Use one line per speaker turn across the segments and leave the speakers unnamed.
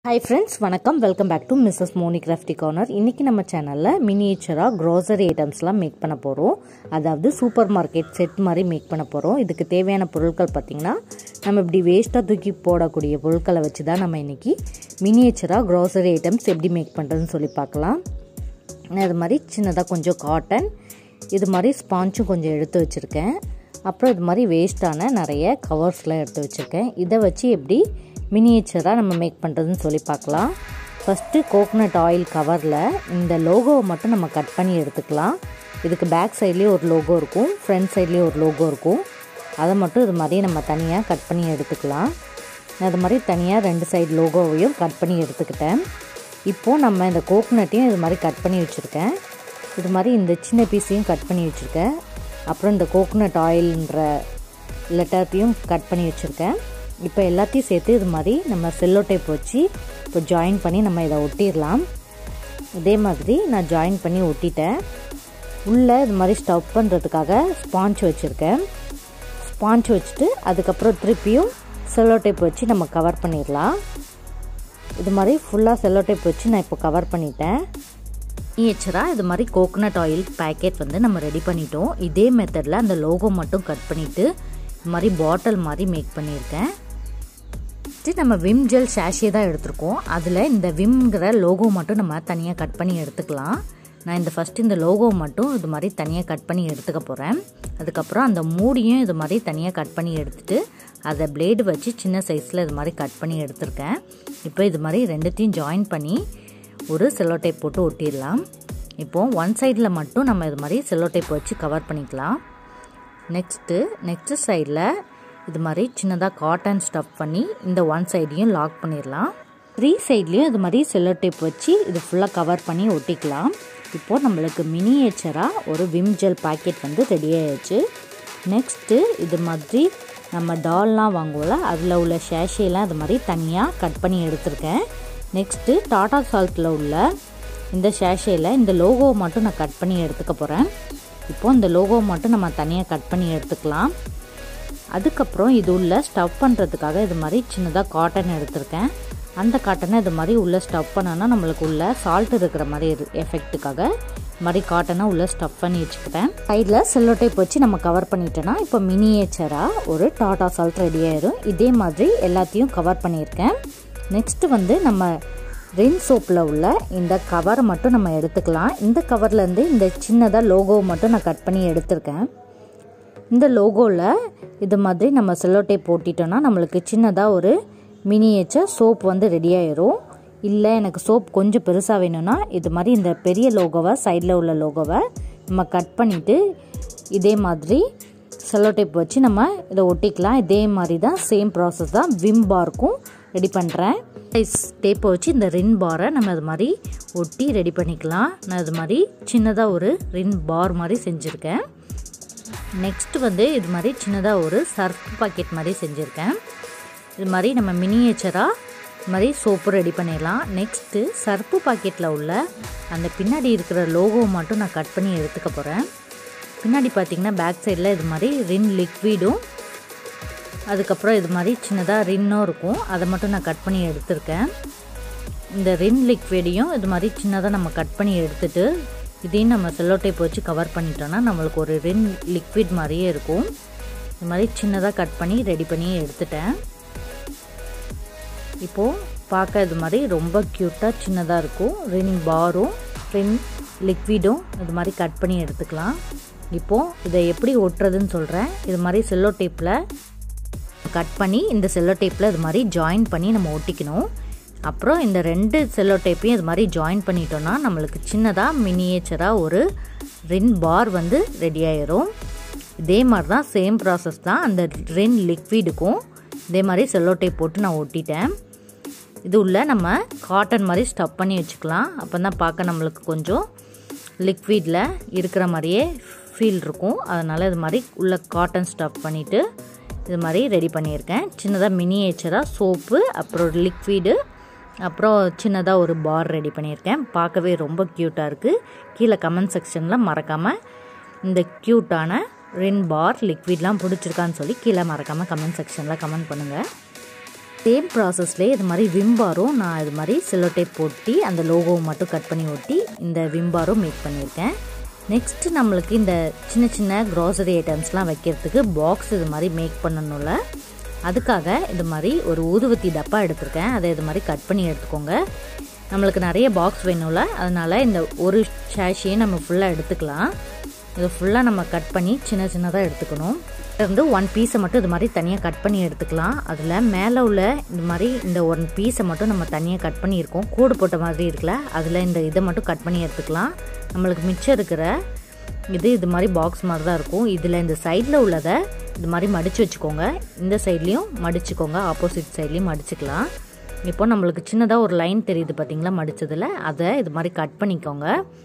hi friends வணக்கம் welcome back to Mrs Moni crafty corner இன்றைக்கி நம்ம சேனலில் மினியேச்சராக க்ரோசரி ஐட்டம்ஸ்லாம் மேக் பண்ண போகிறோம் அதாவது சூப்பர் மார்க்கெட் செட் மாதிரி மேக் பண்ண போகிறோம் இதுக்கு தேவையான பொருட்கள் பார்த்திங்கன்னா நம்ம இப்படி வேஸ்ட்டாக தூக்கி போடக்கூடிய பொருட்களை வச்சு தான் நம்ம இன்றைக்கி மினியேச்சராக க்ரோசரி ஐட்டம்ஸ் எப்படி மேக் பண்ணுறதுன்னு சொல்லி பார்க்கலாம் அது மாதிரி சின்னதாக கொஞ்சம் காட்டன் இது மாதிரி ஸ்பாஞ்சும் கொஞ்சம் எடுத்து வச்சுருக்கேன் அப்புறம் இது மாதிரி வேஸ்ட்டான நிறைய கவர்ஸ்லாம் எடுத்து வச்சுருக்கேன் இதை வச்சு எப்படி மினியேச்சராக நம்ம மேக் பண்ணுறதுன்னு சொல்லி பார்க்கலாம் ஃபஸ்ட்டு கோகனட் ஆயில் கவரில் இந்த லோகோவை மட்டும் நம்ம கட் பண்ணி எடுத்துக்கலாம் இதுக்கு பேக் சைட்லேயும் ஒரு லோகோ இருக்கும் ஃப்ரண்ட் சைட்லேயும் ஒரு லோகோ இருக்கும் அதை மட்டும் இது மாதிரி நம்ம தனியாக கட் பண்ணி எடுத்துக்கலாம் அது மாதிரி தனியாக ரெண்டு சைடு லோகோவையும் கட் பண்ணி எடுத்துக்கிட்டேன் இப்போது நம்ம இந்த கோகனட்டையும் இது மாதிரி கட் பண்ணி வச்சுருக்கேன் இது மாதிரி இந்த சின்ன பீஸையும் கட் பண்ணி வச்சுருக்கேன் அப்புறம் இந்த கோகனட் ஆயில்ன்ற லெட்டர்த்தையும் கட் பண்ணி வச்சுருக்கேன் இப்போ எல்லாத்தையும் சேர்த்து இது மாதிரி நம்ம செல்லோ டேப் வச்சு இப்போ ஜாயின் பண்ணி நம்ம இதை ஒட்டிடலாம் இதே மாதிரி நான் ஜாயின் பண்ணி ஒட்டிட்டேன் உள்ளே இது மாதிரி ஸ்டவ் பண்ணுறதுக்காக ஸ்பாஞ்ச் வச்சுருக்கேன் ஸ்பாஞ்ச் வச்சுட்டு அதுக்கப்புறம் திருப்பியும் செல்லோ டேப் வச்சு நம்ம கவர் பண்ணிடலாம் இது மாதிரி ஃபுல்லாக செல்லோ டேப் வச்சு நான் இப்போ கவர் பண்ணிட்டேன் மினியேச்சராக இது மாதிரி கோகனட் ஆயில் பேக்கெட் வந்து நம்ம ரெடி பண்ணிட்டோம் இதே மெத்தடில் அந்த லோகோ மட்டும் கட் பண்ணிவிட்டு இது மாதிரி பாட்டில் மாதிரி மேக் பண்ணியிருக்கேன் ஃபஸ்ட்டு நம்ம விம் ஜெல் ஷாஷே தான் எடுத்திருக்கோம் அதில் இந்த விம்ங்கிற லோகோ மட்டும் நம்ம தனியாக கட் பண்ணி எடுத்துக்கலாம் நான் இந்த ஃபஸ்ட்டு இந்த லோகோ மட்டும் இது மாதிரி தனியாக கட் பண்ணி எடுத்துக்க போகிறேன் அதுக்கப்புறம் அந்த மூடியும் இது மாதிரி தனியாக கட் பண்ணி எடுத்துட்டு அதை பிளேடு வச்சு சின்ன சைஸில் இது மாதிரி கட் பண்ணி எடுத்திருக்கேன் இப்போ இது மாதிரி ரெண்டுத்தையும் ஜாயின் பண்ணி ஒரு செல்லோ டேப் போட்டு ஒட்டிடலாம் இப்போது ஒன் சைடில் மட்டும் நம்ம இது மாதிரி செல்லோ டேப் வச்சு கவர் பண்ணிக்கலாம் நெக்ஸ்ட்டு நெக்ஸ்ட்டு சைடில் இது மாதிரி சின்னதாக காட்டன் ஸ்டஃப் பண்ணி இந்த ஒன் சைடையும் லாக் பண்ணிடலாம் த்ரீ சைட்லேயும் இது மாதிரி செல்லோ டேப் வச்சு இது ஃபுல்லாக கவர் பண்ணி ஒட்டிக்கலாம் இப்போது நம்மளுக்கு மினியேச்சராக ஒரு விம் ஜெல் பாக்கெட் வந்து ரெடி ஆயிடுச்சு நெக்ஸ்ட்டு இது மாதிரி நம்ம டால்லாம் வாங்குவோம்ல அதில் உள்ள ஷேஷேலாம் இது மாதிரி தனியாக கட் பண்ணி எடுத்திருக்கேன் நெக்ஸ்ட்டு டாடா சால்ட்டில் உள்ள இந்த ஷேஷேயில் இந்த லோகோவை மட்டும் நான் கட் பண்ணி எடுத்துக்க போகிறேன் இப்போது இந்த லோகோவை மட்டும் நம்ம தனியாக கட் பண்ணி எடுத்துக்கலாம் அதுக்கப்புறம் இது உள்ள ஸ்டவ் பண்ணுறதுக்காக இது மாதிரி சின்னதாக காட்டன் எடுத்திருக்கேன் அந்த காட்டனை இது மாதிரி உள்ளே ஸ்டவ் பண்ணோன்னா நம்மளுக்கு உள்ள சால்ட் இருக்கிற மாதிரி எஃபெக்ட்டுக்காக இது மாதிரி காட்டனை உள்ளே ஸ்டவ் பண்ணி வச்சுக்கிட்டேன் சைடில் செல்லோ டேப் வச்சு நம்ம கவர் பண்ணிட்டோன்னா இப்போ மினியேச்சராக ஒரு டாடா சால்ட் ரெடி ஆயிரும் இதே மாதிரி எல்லாத்தையும் கவர் பண்ணியிருக்கேன் நெக்ஸ்ட்டு வந்து நம்ம ரின் சோப்பில் உள்ள இந்த கவரை மட்டும் நம்ம எடுத்துக்கலாம் இந்த கவர்லேருந்து இந்த சின்னதாக லோகோவை மட்டும் நான் கட் பண்ணி எடுத்திருக்கேன் இந்த லோகோவில் இது மாதிரி நம்ம செல்லோ டேப் போட்டிட்டோன்னா நம்மளுக்கு சின்னதாக ஒரு மினியேச்சர் சோப் வந்து ரெடி ஆயிரும் இல்லை எனக்கு சோப் கொஞ்சம் பெருசாக வேணும்னா இது மாதிரி இந்த பெரிய லோகோவை சைடில் உள்ள லோகோவை நம்ம கட் பண்ணிவிட்டு இதே மாதிரி செல்லோ டேப் வச்சு நம்ம இதை ஒட்டிக்கலாம் இதே மாதிரி தான் சேம் ப்ராசஸ் தான் விம் பார்க்கும் ரெடி பண்ணுறேன் சைஸ் டேப்பை வச்சு இந்த ரின் பாரை நம்ம அது மாதிரி ஒட்டி ரெடி பண்ணிக்கலாம் நான் இது மாதிரி சின்னதாக ஒரு ரின் பார் மாதிரி செஞ்சுருக்கேன் நெக்ஸ்ட்டு வந்து இது மாதிரி சின்னதாக ஒரு சர்ஃப் பாக்கெட் மாதிரி செஞ்சுருக்கேன் இது மாதிரி நம்ம மினியேச்சராக இது மாதிரி சோப்பு ரெடி பண்ணிடலாம் நெக்ஸ்ட்டு சர்ப்பு பாக்கெட்டில் உள்ள அந்த பின்னாடி இருக்கிற லோகோ மட்டும் நான் கட் பண்ணி எடுத்துக்க போகிறேன் பின்னாடி பார்த்திங்கன்னா பேக் சைடில் இது மாதிரி ரின் லிக்விடும் அதுக்கப்புறம் இது மாதிரி சின்னதாக ரின்னும் இருக்கும் அதை மட்டும் நான் கட் பண்ணி எடுத்திருக்கேன் இந்த ரின் லிக்விடையும் இது மாதிரி சின்னதாக நம்ம கட் பண்ணி எடுத்துகிட்டு இதையும் நம்ம செல்லோ டேப் வச்சு கவர் பண்ணிட்டோன்னா நம்மளுக்கு ஒரு ரின் லிக்விட் மாதிரியே இருக்கும் இது மாதிரி சின்னதாக கட் பண்ணி ரெடி பண்ணி எடுத்துட்டேன் இப்போது பார்க்க இது மாதிரி ரொம்ப க்யூட்டாக சின்னதாக இருக்கும் ரின் பாரும் ரின் லிக்விடும் இது மாதிரி கட் பண்ணி எடுத்துக்கலாம் இப்போது இதை எப்படி ஒட்டுறதுன்னு சொல்கிறேன் இது மாதிரி செல்லோ டேப்பில் கட் பண்ணி இந்த செல்லோ டேப்பில் இது மாதிரி ஜாயின் பண்ணி நம்ம ஒட்டிக்கணும் அப்புறம் இந்த ரெண்டு செல்லோ டேப்பையும் இது மாதிரி ஜாயின் பண்ணிட்டோன்னா நம்மளுக்கு சின்னதாக மினியேச்சராக ஒரு ரின் பார் வந்து ரெடி ஆயிரும் இதே மாதிரி தான் சேம் ப்ராசஸ் தான் அந்த ரின் லிக்விடுக்கும் இதே மாதிரி செல்லோ டேப் போட்டு நான் ஒட்டிட்டேன் இது உள்ள நம்ம காட்டன் மாதிரி ஸ்டப் பண்ணி வச்சுக்கலாம் அப்போ தான் பார்க்க நம்மளுக்கு கொஞ்சம் லிக்விடில் இருக்கிற மாதிரியே ஃபீல் இருக்கும் அதனால் இது மாதிரி உள்ள காட்டன் ஸ்டப் பண்ணிவிட்டு இது மாதிரி ரெடி பண்ணியிருக்கேன் சின்னதாக மினியேச்சராக சோப்பு அப்புறம் லிக்விடு அப்புறம் சின்னதாக ஒரு பார் ரெடி பண்ணியிருக்கேன் பார்க்கவே ரொம்ப க்யூட்டாக இருக்குது கீழே கமெண்ட் செக்ஷனில் மறக்காமல் இந்த க்யூட்டான ரின் பார் லிக்விட்லாம் பிடிச்சிருக்கான்னு சொல்லி கீழே மறக்காமல் கமெண்ட் செக்ஷனில் கமெண்ட் பண்ணுங்கள் சேம் ப்ராசஸ்லேயே இது மாதிரி விம்பாரும் நான் இது மாதிரி செல்லோ டேப் போட்டி அந்த லோகோவை மட்டும் கட் பண்ணி ஒட்டி இந்த விம்பாரும் மேக் பண்ணியிருக்கேன் நெக்ஸ்ட்டு நம்மளுக்கு இந்த சின்ன சின்ன க்ராசரி ஐட்டம்ஸ்லாம் வைக்கிறதுக்கு பாக்ஸ் இது மாதிரி மேக் பண்ணணும்ல அதுக்காக இது மாதிரி ஒரு ஊதுவத்தி டப்பா எடுத்திருக்கேன் அதை இது மாதிரி கட் பண்ணி எடுத்துக்கோங்க நம்மளுக்கு நிறைய பாக்ஸ் வேணும்ல அதனால் இந்த ஒரு ஷேஷையே நம்ம ஃபுல்லாக எடுத்துக்கலாம் இதை ஃபுல்லாக நம்ம கட் பண்ணி சின்ன சின்னதாக எடுத்துக்கணும் இருந்து ஒன் பீஸை மட்டும் இது மாதிரி தனியாக கட் பண்ணி எடுத்துக்கலாம் அதில் மேலே உள்ள இந்த மாதிரி இந்த ஒன் பீஸை மட்டும் நம்ம தனியாக கட் பண்ணியிருக்கோம் கூடு போட்ட மாதிரி இருக்குல்ல அதில் இந்த இதை மட்டும் கட் பண்ணி எடுத்துக்கலாம் நம்மளுக்கு மிச்சம் இருக்கிற இது இது மாதிரி பாக்ஸ் மாதிரி தான் இருக்கும் இதில் இந்த சைடில் உள்ளதை இது மாதிரி மடித்து வச்சுக்கோங்க இந்த சைட்லேயும் மடிச்சுக்கோங்க ஆப்போசிட் சைட்லேயும் மடிச்சுக்கலாம் இப்போ நம்மளுக்கு சின்னதாக ஒரு லைன் தெரியுது பார்த்தீங்களா மடித்ததில் அதை இது மாதிரி கட் பண்ணிக்கோங்க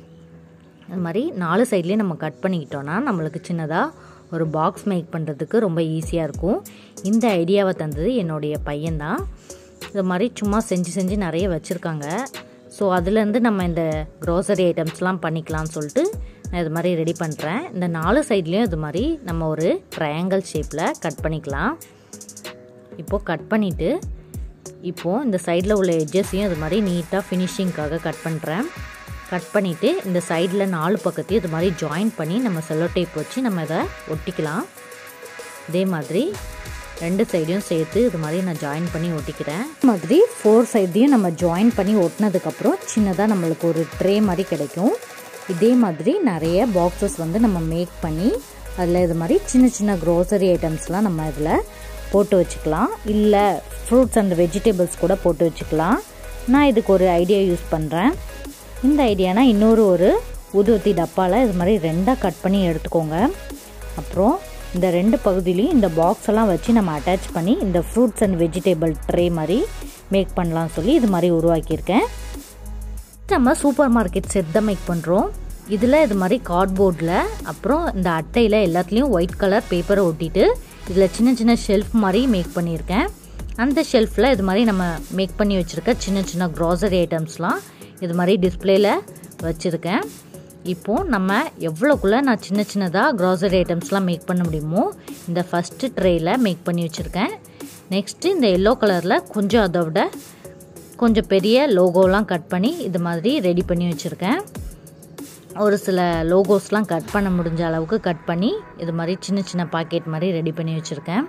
இது மாதிரி நாலு சைட்லேயும் நம்ம கட் பண்ணிக்கிட்டோன்னா நம்மளுக்கு சின்னதாக ஒரு பாக்ஸ் மேக் பண்ணுறதுக்கு ரொம்ப ஈஸியாக இருக்கும் இந்த ஐடியாவை தந்தது என்னுடைய பையன்தான் இது மாதிரி சும்மா செஞ்சு செஞ்சு நிறைய வச்சுருக்காங்க ஸோ அதுலேருந்து நம்ம இந்த க்ரோசரி ஐட்டம்ஸ்லாம் பண்ணிக்கலாம்னு சொல்லிட்டு நான் இது மாதிரி ரெடி பண்ணுறேன் இந்த நாலு சைட்லேயும் இது மாதிரி நம்ம ஒரு ட்ரையாங்கிள் ஷேப்பில் கட் பண்ணிக்கலாம் இப்போது கட் பண்ணிவிட்டு இப்போது இந்த சைடில் உள்ள எட்ஜஸையும் இது மாதிரி நீட்டாக ஃபினிஷிங்க்காக கட் பண்ணுறேன் கட் பண்ணிவிட்டு இந்த சைடில் நாலு பக்கத்தையும் இது மாதிரி ஜாயின் பண்ணி நம்ம செல்லோ டேப் வச்சு நம்ம இதை ஒட்டிக்கலாம் இதே மாதிரி ரெண்டு சைடையும் சேர்த்து இது மாதிரி நான் ஜாயின் பண்ணி ஒட்டிக்கிறேன் இது மாதிரி ஃபோர் சைடையும் நம்ம ஜாயின் பண்ணி ஒட்டினதுக்கப்புறம் சின்னதாக நம்மளுக்கு ஒரு ட்ரே மாதிரி கிடைக்கும் இதே மாதிரி நிறைய பாக்ஸஸ் வந்து நம்ம மேக் பண்ணி அதில் இது மாதிரி சின்ன சின்ன க்ரோசரி ஐட்டம்ஸ்லாம் நம்ம இதில் போட்டு வச்சுக்கலாம் இல்லை ஃப்ரூட்ஸ் அண்ட் வெஜிடபிள்ஸ் கூட போட்டு வச்சுக்கலாம் நான் இதுக்கு ஒரு ஐடியா யூஸ் பண்ணுறேன் இந்த ஐடியானா இன்னொரு ஒரு ஊதுவத்தி டப்பாவில் இது மாதிரி ரெண்டாக கட் பண்ணி எடுத்துக்கோங்க அப்புறம் இந்த ரெண்டு பகுதியிலையும் இந்த பாக்ஸ் எல்லாம் வச்சு நம்ம அட்டாச் பண்ணி இந்த ஃப்ரூட்ஸ் அண்ட் வெஜிடபிள் ட்ரே மாதிரி மேக் பண்ணலாம் சொல்லி இது மாதிரி உருவாக்கியிருக்கேன் நம்ம சூப்பர் மார்க்கெட் செட் தான் மேக் பண்ணுறோம் இதில் இது மாதிரி கார்ட்போர்டில் அப்புறம் இந்த அட்டையில் எல்லாத்துலேயும் ஒயிட் கலர் பேப்பரை ஒட்டிட்டு இதில் சின்ன சின்ன ஷெல்ஃப் மாதிரி மேக் பண்ணியிருக்கேன் அந்த ஷெல்ஃபில் இது மாதிரி நம்ம மேக் பண்ணி வச்சுருக்க சின்ன சின்ன க்ராசரி ஐட்டம்ஸ்லாம் இது மாதிரி டிஸ்பிளேயில் வச்சுருக்கேன் இப்போது நம்ம எவ்வளோக்குள்ளே நான் சின்ன சின்னதாக க்ராசரி ஐட்டம்ஸ்லாம் மேக் பண்ண முடியுமோ இந்த ஃபஸ்ட்டு ட்ரேயில் மேக் பண்ணி வச்சுருக்கேன் நெக்ஸ்ட்டு இந்த எல்லோ கலரில் கொஞ்சம் அதை விட கொஞ்சம் பெரிய லோகோலாம் கட் பண்ணி இது மாதிரி ரெடி பண்ணி வச்சுருக்கேன் ஒரு சில லோகோஸ்லாம் கட் பண்ண முடிஞ்ச அளவுக்கு கட் பண்ணி இது மாதிரி சின்ன சின்ன பாக்கெட் மாதிரி ரெடி பண்ணி வச்சுருக்கேன்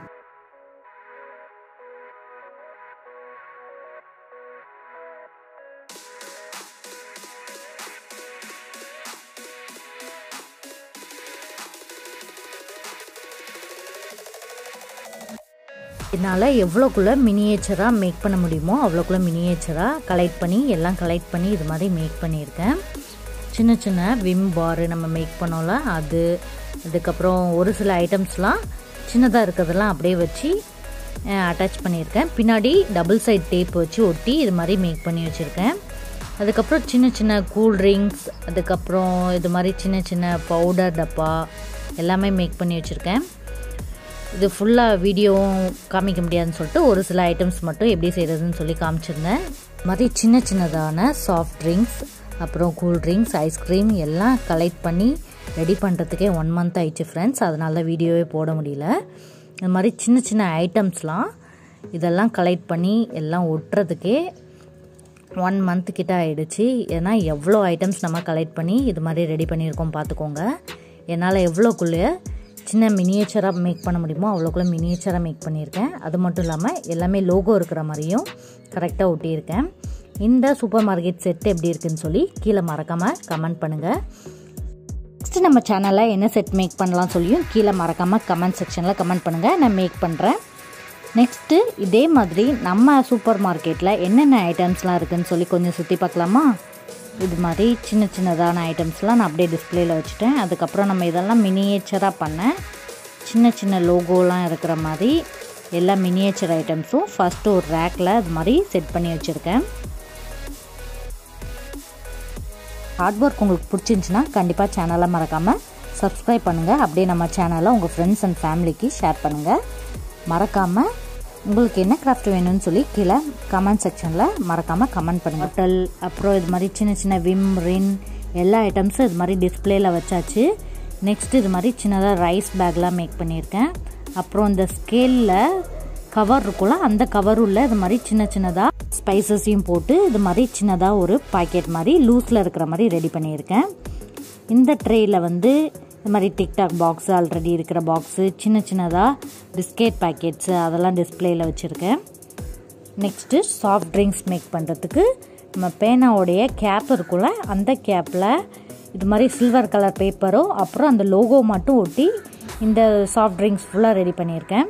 என்னால் எவ்வளோக்குள்ளே மினியேச்சராக மேக் பண்ண முடியுமோ அவ்வளோக்குள்ளே மினியேச்சராக கலெக்ட் பண்ணி எல்லாம் கலெக்ட் பண்ணி இது மாதிரி மேக் பண்ணியிருக்கேன் சின்ன சின்ன விம் பாரு நம்ம மேக் பண்ணோம்ல அது அதுக்கப்புறம் ஒரு சில ஐட்டம்ஸ்லாம் சின்னதாக இருக்கிறதெல்லாம் அப்படியே வச்சு அட்டாச் பண்ணியிருக்கேன் பின்னாடி டபுள் சைட் டேப் வச்சு ஒட்டி இது மாதிரி மேக் பண்ணி வச்சுருக்கேன் அதுக்கப்புறம் சின்ன சின்ன கூல் ட்ரிங்க்ஸ் அதுக்கப்புறம் இது மாதிரி சின்ன சின்ன பவுடர் டப்பா எல்லாமே மேக் பண்ணி வச்சுருக்கேன் இது ஃபுல்லாக வீடியோவும் காமிக்க முடியாதுன்னு சொல்லிட்டு ஒரு சில ஐட்டம்ஸ் மட்டும் எப்படி செய்கிறதுன்னு சொல்லி காமிச்சிருந்தேன் இது மாதிரி சின்ன சின்னதான சாஃப்ட் ட்ரிங்க்ஸ் அப்புறம் கூல் ட்ரிங்க்ஸ் ஐஸ்கிரீம் எல்லாம் கலெக்ட் பண்ணி ரெடி பண்ணுறதுக்கே ஒன் மந்த் ஆயிடுச்சு ஃப்ரெண்ட்ஸ் அதனால தான் வீடியோவே போட முடியல இது மாதிரி சின்ன சின்ன ஐட்டம்ஸ்லாம் இதெல்லாம் கலெக்ட் பண்ணி எல்லாம் ஒட்டுறதுக்கே ஒன் மந்த் கிட்ட ஆயிடுச்சு ஏன்னா எவ்வளோ ஐட்டம்ஸ் நம்ம கலெக்ட் பண்ணி இது மாதிரி ரெடி பண்ணியிருக்கோம் பார்த்துக்கோங்க என்னால் எவ்வளோக்குள்ளே சின்ன மினியேச்சராக மேக் பண்ண முடியுமோ அவ்வளோக்குள்ள மினியேச்சராக மேக் பண்ணியிருக்கேன் அது மட்டும் இல்லாமல் எல்லாமே லோகோ இருக்கிற மாதிரியும் கரெக்டாக ஒட்டியிருக்கேன் இந்த சூப்பர் மார்க்கெட் செட் எப்படி இருக்குன்னு சொல்லி கீழே மறக்காமல் கமெண்ட் பண்ணுங்கள் நெக்ஸ்ட் நம்ம சேனலில் என்ன செட் மேக் பண்ணலாம் சொல்லியும் கீழே மறக்காமல் கமெண்ட் செக்ஷனில் கமெண்ட் பண்ணுங்கள் நான் மேக் பண்ணுறேன் நெக்ஸ்ட்டு இதே மாதிரி நம்ம சூப்பர் மார்க்கெட்டில் என்னென்ன ஐட்டம்ஸ்லாம் இருக்குதுன்னு சொல்லி கொஞ்சம் சுற்றி பார்க்கலாமா இது மாதிரி சின்ன சின்னதான ஐட்டம்ஸ்லாம் நான் அப்படியே டிஸ்பிளேயில் வச்சுட்டேன் அதுக்கப்புறம் நம்ம இதெல்லாம் மினியேச்சராக பண்ணேன் சின்ன சின்ன லோகோலாம் இருக்கிற மாதிரி எல்லா மினியேச்சர் ஐட்டம்ஸும் ஃபஸ்ட்டு ஒரு ரேக்கில் அது மாதிரி செட் பண்ணி வச்சுருக்கேன் ஹார்ட் ஒர்க் உங்களுக்கு பிடிச்சிருந்துச்சின்னா கண்டிப்பாக சேனலை மறக்காமல் சப்ஸ்கிரைப் பண்ணுங்கள் அப்படியே நம்ம சேனலை உங்கள் ஃப்ரெண்ட்ஸ் அண்ட் ஃபேமிலிக்கு ஷேர் பண்ணுங்கள் மறக்காமல் உங்களுக்கு என்ன கிராஃப்ட் வேணும்னு சொல்லி கீழே கமெண்ட் செக்ஷனில் மறக்காமல் கமெண்ட் பண்ணுங்கள் ஹோட்டல் அப்புறம் இது மாதிரி சின்ன சின்ன விம் ரின் எல்லா ஐட்டம்ஸும் இது மாதிரி டிஸ்பிளேயில் வச்சாச்சு நெக்ஸ்ட் இது மாதிரி சின்னதாக ரைஸ் பேக்லாம் மேக் பண்ணியிருக்கேன் அப்புறம் இந்த ஸ்கேலில் கவர் இருக்கும்ல அந்த கவர் உள்ள இது மாதிரி சின்ன சின்னதாக ஸ்பைசஸையும் போட்டு இது மாதிரி சின்னதாக ஒரு பாக்கெட் மாதிரி லூஸில் இருக்கிற மாதிரி ரெடி பண்ணியிருக்கேன் இந்த ட்ரேயில் வந்து இது மாதிரி டிக்டாக் பாக்ஸு ஆல்ரெடி இருக்கிற பாக்ஸு சின்ன சின்னதாக பிஸ்கெட் பேக்கெட்ஸு அதெல்லாம் டிஸ்பிளேயில் வச்சுருக்கேன் நெக்ஸ்ட்டு சாஃப்ட் ட்ரிங்க்ஸ் மேக் பண்ணுறதுக்கு நம்ம பேனாவுடைய கேப் இருக்குல்ல அந்த கேப்பில் இது மாதிரி சில்வர் கலர் பேப்பரோ அப்புறம் அந்த லோகோ மட்டும் ஒட்டி இந்த சாஃப்ட் ட்ரிங்க்ஸ் ஃபுல்லாக ரெடி பண்ணியிருக்கேன்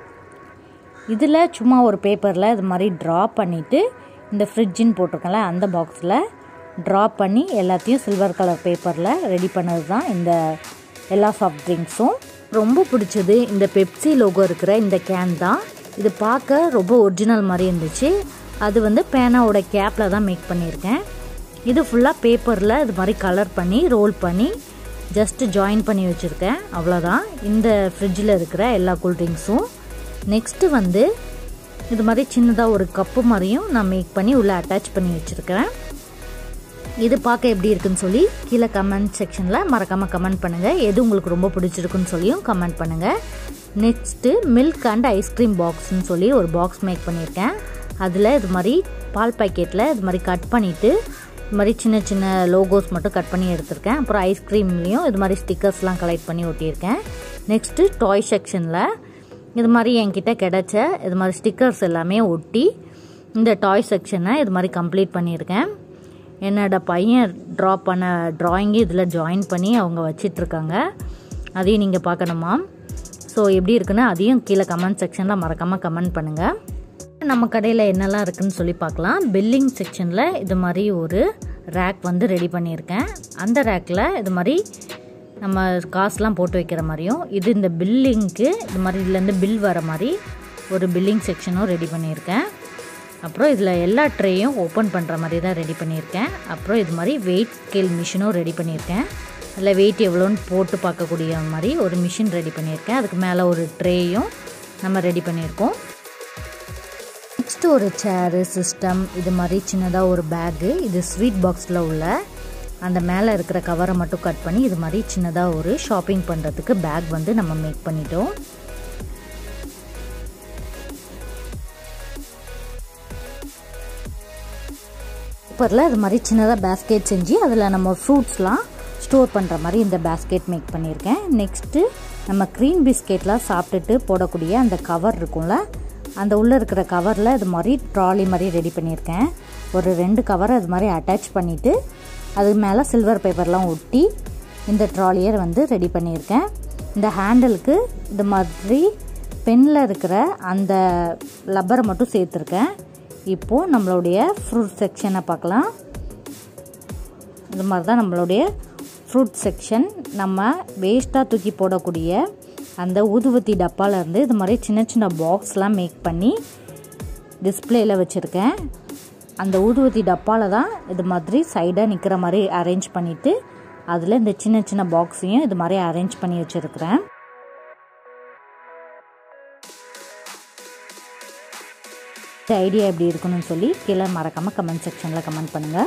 இதில் சும்மா ஒரு பேப்பரில் இது மாதிரி ட்ரா பண்ணிவிட்டு இந்த ஃப்ரிட்ஜின்னு போட்டிருக்கேன்ல அந்த பாக்ஸில் ட்ரா பண்ணி எல்லாத்தையும் சில்வர் கலர் பேப்பரில் ரெடி பண்ணது தான் இந்த எல்லா சாஃப்ட் ட்ரிங்க்ஸும் ரொம்ப பிடிச்சது இந்த பெப்சி லோகோ இருக்கிற இந்த கேன் தான் இது பார்க்க ரொம்ப ஒரிஜினல் மாதிரி இருந்துச்சு அது வந்து பேனாவோட கேப்பில் தான் மேக் பண்ணியிருக்கேன் இது ஃபுல்லாக பேப்பரில் இது மாதிரி கலர் பண்ணி ரோல் பண்ணி ஜஸ்ட்டு ஜாயின் பண்ணி வச்சுருக்கேன் அவ்வளோதான் இந்த ஃப்ரிட்ஜில் இருக்கிற எல்லா கூல்ட்ரிங்க்ஸும் நெக்ஸ்ட்டு வந்து இது மாதிரி சின்னதாக ஒரு கப்பு மாதிரியும் நான் மேக் பண்ணி உள்ளே அட்டாச் பண்ணி வச்சுருக்கிறேன் இது பார்க்க எப்படி இருக்குன்னு சொல்லி கீழே கமெண்ட் செக்ஷனில் மறக்காமல் கமெண்ட் பண்ணுங்கள் எது உங்களுக்கு ரொம்ப பிடிச்சிருக்குன்னு சொல்லியும் கமெண்ட் பண்ணுங்கள் நெக்ஸ்ட்டு மில்க் அண்ட் ஐஸ்கிரீம் பாக்ஸ்னு சொல்லி ஒரு பாக்ஸ் மேக் பண்ணியிருக்கேன் அதில் இது மாதிரி பால் பாக்கெட்டில் இது மாதிரி கட் பண்ணிவிட்டு இது மாதிரி சின்ன சின்ன லோகோஸ் மட்டும் கட் பண்ணி எடுத்திருக்கேன் அப்புறம் ஐஸ்கிரீம்லேயும் இது மாதிரி ஸ்டிக்கர்ஸ்லாம் கலெக்ட் பண்ணி ஒட்டியிருக்கேன் நெக்ஸ்ட்டு டாய் செக்ஷனில் இது மாதிரி என்கிட்ட கிடைச்ச இது மாதிரி ஸ்டிக்கர்ஸ் எல்லாமே ஒட்டி இந்த டாய் செக்ஷனை இது மாதிரி கம்ப்ளீட் பண்ணியிருக்கேன் என்னோட பையன் ட்ரா பண்ண ட்ராயிங்கு இதில் ஜாயின் பண்ணி அவங்க வச்சிட்ருக்காங்க அதையும் நீங்கள் பார்க்கணுமா ஸோ எப்படி இருக்குன்னு அதையும் கீழே கமெண்ட் செக்ஷனில் மறக்காமல் கமெண்ட் பண்ணுங்கள் நம்ம கடையில் என்னெல்லாம் இருக்குன்னு சொல்லி பார்க்கலாம் பில்லிங் செக்ஷனில் இது மாதிரி ஒரு ரேக் வந்து ரெடி பண்ணியிருக்கேன் அந்த ரேக்கில் இது மாதிரி நம்ம காசுலாம் போட்டு வைக்கிற மாதிரியும் இது இந்த பில்லிங்க்கு இது மாதிரி இதுலேருந்து பில் வர மாதிரி ஒரு பில்லிங் செக்ஷனும் ரெடி பண்ணியிருக்கேன் அப்புறம் இதில் எல்லா ட்ரேயும் ஓப்பன் பண்ணுற மாதிரி தான் ரெடி பண்ணியிருக்கேன் அப்புறம் இது மாதிரி வெயிட் ஸ்கேல் மிஷினும் ரெடி பண்ணியிருக்கேன் அதில் வெயிட் எவ்வளோன்னு போட்டு பார்க்கக்கூடிய மாதிரி ஒரு மிஷின் ரெடி பண்ணியிருக்கேன் அதுக்கு மேலே ஒரு ட்ரேயும் நம்ம ரெடி பண்ணியிருக்கோம் நெக்ஸ்ட்டு ஒரு சேரு சிஸ்டம் இது மாதிரி சின்னதாக ஒரு பேகு இது ஸ்வீட் பாக்ஸில் உள்ள அந்த மேலே இருக்கிற கவரை மட்டும் கட் பண்ணி இது மாதிரி சின்னதாக ஒரு ஷாப்பிங் பண்ணுறதுக்கு பேக் வந்து நம்ம மேக் பண்ணிட்டோம் பேப்பரில் இது மாதிரி சின்னதாக பேஸ்கெட் செஞ்சு அதில் நம்ம ஃப்ரூட்ஸ்லாம் ஸ்டோர் பண்ணுற மாதிரி இந்த பேஸ்கெட் மேக் பண்ணியிருக்கேன் நெக்ஸ்ட்டு நம்ம க்ரீம் பிஸ்கெட்லாம் சாப்பிட்டுட்டு போடக்கூடிய அந்த கவர் இருக்கும்ல அந்த உள்ளே இருக்கிற கவரில் இது மாதிரி ட்ராலி மாதிரி ரெடி பண்ணியிருக்கேன் ஒரு ரெண்டு கவரை இது மாதிரி அட்டாச் பண்ணிவிட்டு அது மேலே சில்வர் பேப்பர்லாம் ஒட்டி இந்த ட்ராலியை வந்து ரெடி பண்ணியிருக்கேன் இந்த ஹேண்டலுக்கு இது மாதிரி பெனில் இருக்கிற அந்த லப்பரை மட்டும் சேர்த்துருக்கேன் இப்போது நம்மளுடைய ஃப்ரூட் செக்ஷனை பார்க்கலாம் இது மாதிரி தான் நம்மளுடைய ஃப்ரூட் செக்ஷன் நம்ம வேஸ்ட்டாக தூக்கி போடக்கூடிய அந்த ஊதுவத்தி டப்பாலேருந்து இது மாதிரி சின்ன சின்ன பாக்ஸ்லாம் மேக் பண்ணி டிஸ்பிளேயில் வச்சுருக்கேன் அந்த ஊதுவத்தி டப்பாவில் தான் இது மாதிரி சைடாக நிற்கிற மாதிரி அரேஞ்ச் பண்ணிவிட்டு அதில் இந்த சின்ன சின்ன பாக்ஸையும் இது மாதிரி அரேஞ்ச் பண்ணி வச்சுருக்கிறேன் இந்த ஐடியா எப்படி இருக்கணும்னு சொல்லி கீழே மறக்காமல் கமெண்ட் செக்ஷனில் கமெண்ட் பண்ணுங்கள்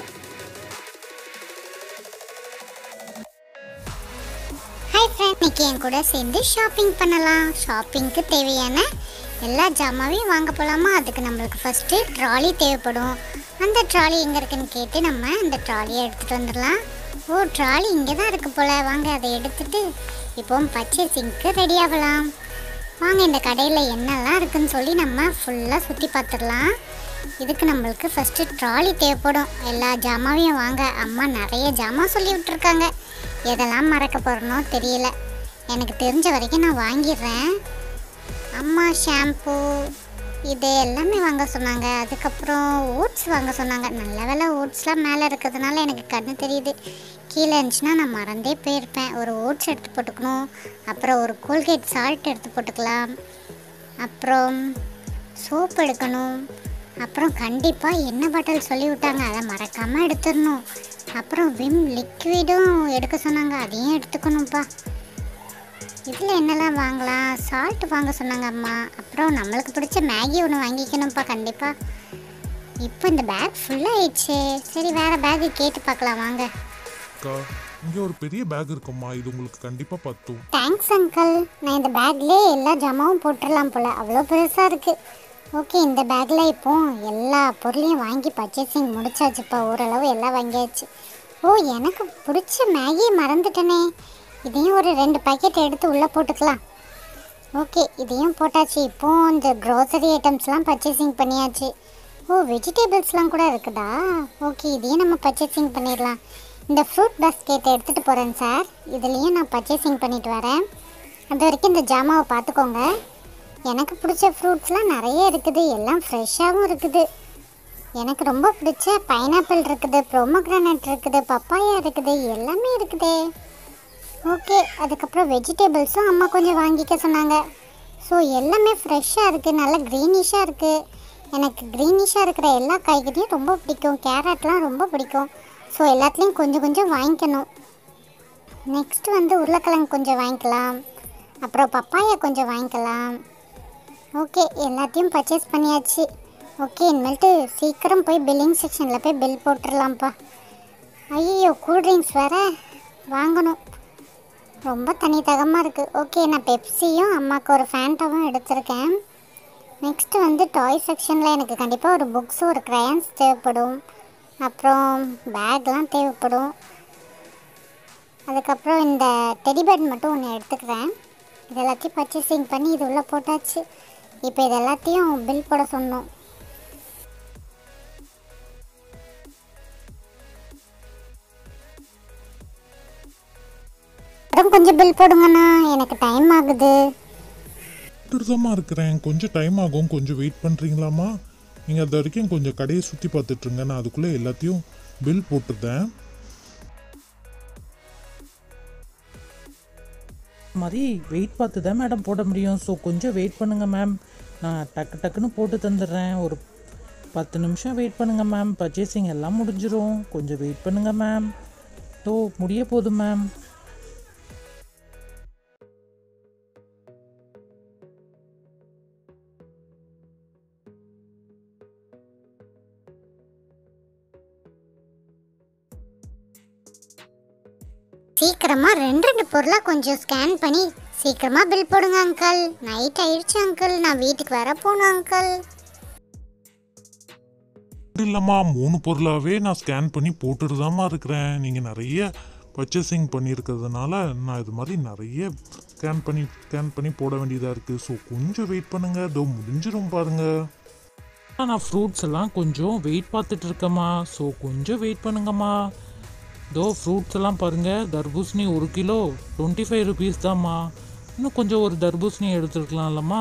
ஹாய் ஃப்ரெண்ட் இன்னைக்கு என் கூட சேர்ந்து ஷாப்பிங் பண்ணலாம் ஷாப்பிங்க்கு தேவையான எல்லா ஜாமாவையும் வாங்க போகலாமா அதுக்கு நம்மளுக்கு ஃபஸ்ட்டு ட்ராலி தேவைப்படும் அந்த ட்ராலி எங்கே இருக்குன்னு கேட்டு நம்ம அந்த ட்ராலியை எடுத்துகிட்டு வந்துடலாம் ஓ ட்ராலி இங்கே தான் இருக்கு போல் வாங்க அதை எடுத்துட்டு இப்போ பர்ச்சேசிங்க்கு ரெடி ஆகலாம் வாங்க இந்த கடையில் என்னெல்லாம் இருக்குன்னு சொல்லி நம்ம ஃபுல்லாக சுற்றி பார்த்துடலாம் இதுக்கு நம்மளுக்கு ஃபஸ்ட்டு ட்ராலி தேவைப்படும் எல்லா ஜாமாவையும் வாங்க அம்மா நிறைய ஜாமான் சொல்லி விட்டுருக்காங்க எதெல்லாம் மறக்க போகிறனோ தெரியல எனக்கு தெரிஞ்ச வரைக்கும் நான் வாங்கிடுறேன் அம்மா ஷாம்பு இது எல்லாமே வாங்க சொன்னாங்க அதுக்கப்புறம் ஓட்ஸ் வாங்க சொன்னாங்க நல்ல வேலை ஓட்ஸ்லாம் மேலே இருக்கிறதுனால எனக்கு கண்ணு தெரியுது கீழே இருந்துச்சுன்னா நான் மறந்தே போயிருப்பேன் ஒரு ஓட்ஸ் எடுத்து போட்டுக்கணும் அப்புறம் ஒரு கோல்கேட் சால்ட் எடுத்து போட்டுக்கலாம் அப்புறம் சோப் எடுக்கணும் அப்புறம் கண்டிப்பாக எண்ணெய் பாட்டில் சொல்லி விட்டாங்க அதை மறக்காமல் எடுத்துடணும் அப்புறம் விம் லிக்விடும் எடுக்க சொன்னாங்க அதையும் எடுத்துக்கணும்ப்பா இதில் என்னெல்லாம் வாங்கலாம் சால்ட் வாங்க சொன்னாங்க அம்மா அப்புறம் நம்மளுக்கு பிடிச்ச மேகி ஒன்று வாங்கிக்கணும்ப்பா கண்டிப்பாக இப்போ இந்த பேக் ஃபுல்லாகிடுச்சு சரி வேறு பேக்கு கேட்டு பார்க்கலாம் வாங்க
அக்கா இங்கே ஒரு பெரிய பேக் இருக்கும்மா இது உங்களுக்கு கண்டிப்பாக பத்தும்
தேங்க்ஸ் அங்கிள் நான் இந்த பேக்லேயே எல்லா ஜாமாவும் போட்டுடலாம் போல் அவ்வளோ பெருசாக இருக்குது ஓகே இந்த பேக்கில் இப்போ எல்லா பொருளையும் வாங்கி பர்ச்சேசிங் முடிச்சாச்சுப்பா ஓரளவு எல்லாம் வாங்கியாச்சு ஓ எனக்கு பிடிச்ச மேகியை மறந்துட்டனே இதையும் ஒரு ரெண்டு பாக்கெட் எடுத்து உள்ளே போட்டுக்கலாம் ஓகே இதையும் போட்டாச்சு இப்போ இந்த க்ரோசரி ஐட்டம்ஸ்லாம் பர்ச்சேசிங் பண்ணியாச்சு ஓ வெஜிடபிள்ஸ்லாம் கூட இருக்குதா ஓகே இதையும் நம்ம பர்ச்சேசிங் பண்ணிடலாம் இந்த ஃப்ரூட் பாஸ்கெட் எடுத்துகிட்டு போகிறேன் சார் இதுலேயும் நான் பர்ச்சேசிங் பண்ணிட்டு வரேன் அது வரைக்கும் இந்த ஜாமாவை பார்த்துக்கோங்க எனக்கு பிடிச்ச ஃப்ரூட்ஸ்லாம் நிறைய இருக்குது எல்லாம் ஃப்ரெஷ்ஷாகவும் இருக்குது எனக்கு ரொம்ப பிடிச்ச பைனாப்பிள் இருக்குது ப்ரோமோக்ரானட் இருக்குது பப்பாயா இருக்குது எல்லாமே இருக்குதே ஓகே அதுக்கப்புறம் வெஜிடபிள்ஸும் அம்மா கொஞ்சம் வாங்கிக்க சொன்னாங்க ஸோ எல்லாமே ஃப்ரெஷ்ஷாக இருக்குது நல்லா க்ரீனிஷாக இருக்குது எனக்கு க்ரீனிஷாக இருக்கிற எல்லா காய்கறியும் ரொம்ப பிடிக்கும் கேரட்லாம் ரொம்ப பிடிக்கும் ஸோ எல்லாத்துலேயும் கொஞ்சம் கொஞ்சம் வாங்கிக்கணும் நெக்ஸ்ட் வந்து உருளைக்கிழங்கு கொஞ்சம் வாங்கிக்கலாம் அப்புறம் பப்பாயா கொஞ்சம் வாங்கிக்கலாம் ஓகே எல்லாத்தையும் பர்ச்சேஸ் பண்ணியாச்சு ஓகே இனிமேல்ட்டு சீக்கிரம் போய் பில்லிங் செக்ஷனில் போய் பில் போட்டுடலாம்ப்பா ஐயோ கூல்ட்ரிங்க்ஸ் வேறு வாங்கணும் ரொம்ப தனி தகமாக இருக்குது ஓகே நான் பெப்சியும் அம்மாவுக்கு ஒரு ஃபேண்டாவும் எடுத்திருக்கேன் நெக்ஸ்ட்டு வந்து டாய் செக்ஷனில் எனக்கு கண்டிப்பாக ஒரு புக்ஸு ஒரு க்ரையான்ஸ் தேவைப்படும் அப்புறம் பேக்லாம் தேவைப்படும் அதுக்கப்புறம் இந்த டெடிபேட் மட்டும் ஒன்று எடுத்துக்கிறேன் இது எல்லாத்தையும் பர்ச்சேசிங் பண்ணி இது உள்ளே போட்டாச்சு இப்போ இது எல்லாத்தையும் பில் போட சொன்னோம் அப்புறம் கொஞ்சம் பில் போடுங்கண்ணா எனக்கு டைம் ஆகுது
திருதமாக இருக்கிறேன் கொஞ்சம் டைம் ஆகும் கொஞ்சம் வெயிட் பண்ணுறீங்களாம்மா நீங்கள் அது வரைக்கும் கொஞ்சம் கடையை சுற்றி பார்த்துட்ருங்க நான் அதுக்குள்ளே எல்லாத்தையும் பில் போட்டுருந்தேன்
மாதிரி வெயிட் பார்த்து தான் மேடம் போட முடியும் ஸோ கொஞ்சம் வெயிட் பண்ணுங்கள் மேம் நான் டக்கு டக்குன்னு போட்டு தந்துடுறேன் ஒரு பத்து நிமிஷம் வெயிட் பண்ணுங்கள் மேம் பர்ச்சேசிங் எல்லாம் முடிஞ்சிரும் கொஞ்சம் வெயிட் பண்ணுங்கள் மேம் தோ முடிய போகுது மேம்
சீக்கிரமா ரெண்டு ரெண்டு பொருளா கொஞ்சம் ஸ்கேன் பண்ணி சீக்கிரமா பில் போடுங்க அங்கிள் நைட் ஆயிடுச்சு அங்கிள் நான் வீட்டுக்கு வர போகணும் அங்கிள்
இல்லைம்மா மூணு பொருளாகவே நான் ஸ்கேன் பண்ணி போட்டுட்டு தாம்மா இருக்கிறேன் நீங்கள் நிறைய பர்ச்சேசிங் பண்ணியிருக்கிறதுனால நான் இது மாதிரி நிறைய ஸ்கேன் பண்ணி ஸ்கேன் பண்ணி போட வேண்டியதாக இருக்குது ஸோ கொஞ்சம் வெயிட் பண்ணுங்கள் இதோ முடிஞ்சிரும் பாருங்கள்
நான் ஃப்ரூட்ஸ் எல்லாம் கொஞ்சம் வெயிட் பார்த்துட்டு இருக்கேம்மா ஸோ கொஞ்சம் வெயிட் பண்ணுங்கம்மா தோ ஃப்ரூட்ஸ் எல்லாம் பாருங்கள் தர்பூசணி ஒரு கிலோ டுவெண்ட்டி ஃபைவ் ருபீஸ் தாம்மா இன்னும் கொஞ்சம் ஒரு தர்பூசணி எடுத்துருக்கலாம்லம்மா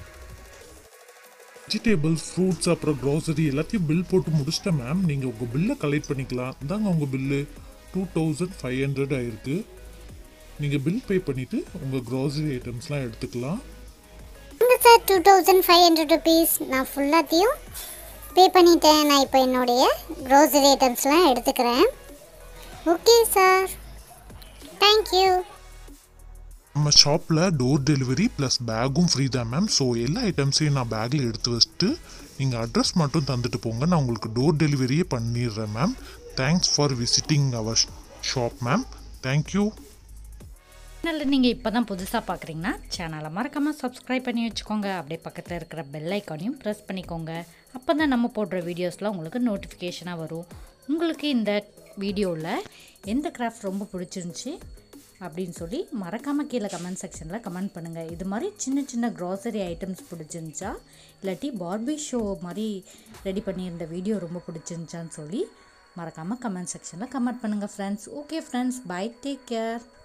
வெஜிடபிள்ஸ் ஃப்ரூட்ஸ் அப்புறம் க்ரோசரி எல்லாத்தையும் பில் போட்டு முடிச்சிட்டேன் மேம் நீங்கள் உங்கள் பில்லை கலெக்ட் பண்ணிக்கலாம் இந்தாங்க உங்கள் bill two thousand five hundred ஆயிருக்கு நீங்கள் பில் பே பண்ணிவிட்டு உங்கள் க்ரோசரி ஐட்டம்ஸ்லாம் எடுத்துக்கலாம்
இங்க sir two thousand five hundred rupees நான் ஃபுல்லாத்தையும் பே பண்ணிட்டேன் நான் இப்போ என்னுடைய க்ரோசரி ஐட்டம்ஸ்லாம் எடுத்துக்கிறேன் ஓகே சார் தேங்க்யூ
நம்ம ஷாப்பில் டோர் டெலிவரி ப்ளஸ் பேக்கும் ஃப்ரீ தான் மேம் ஸோ எல்லா ஐட்டம்ஸையும் நான் பேக்கில் எடுத்து வச்சுட்டு நீங்கள் அட்ரஸ் மட்டும் தந்துட்டு போங்க நான் உங்களுக்கு டோர் டெலிவரியே பண்ணிடுறேன் ma'am thanks for visiting our shop ma'am thank you
சேனலில் நீங்கள் இப்போ தான் புதுசாக பார்க்குறீங்கன்னா சேனலை மறக்காமல் சப்ஸ்கிரைப் பண்ணி வச்சுக்கோங்க அப்படியே பக்கத்தில் இருக்கிற பெல் ஐக்கானையும் ப்ரெஸ் பண்ணிக்கோங்க அப்போ தான் நம்ம போடுற வீடியோஸ்லாம் உங்களுக்கு நோட்டிஃபிகேஷனாக வரும் உங்களுக்கு இந்த வீடியோவில் எந்த கிராஃப்ட் ரொம்ப பிடிச்சிருந்துச்சி அப்படின்னு சொல்லி மறக்காமல் கீழே கமெண்ட் செக்ஷனில் கமெண்ட் பண்ணுங்கள் இது மாதிரி சின்ன சின்ன க்ராசரி ஐட்டம்ஸ் பிடிச்சிருந்துச்சா இல்லாட்டி பார்பி ஷோ மாதிரி ரெடி பண்ணியிருந்த வீடியோ ரொம்ப பிடிச்சிருந்துச்சான்னு சொல்லி மறக்காமல் கமெண்ட் செக்ஷனில் கமெண்ட் பண்ணுங்கள் friends okay friends bye take care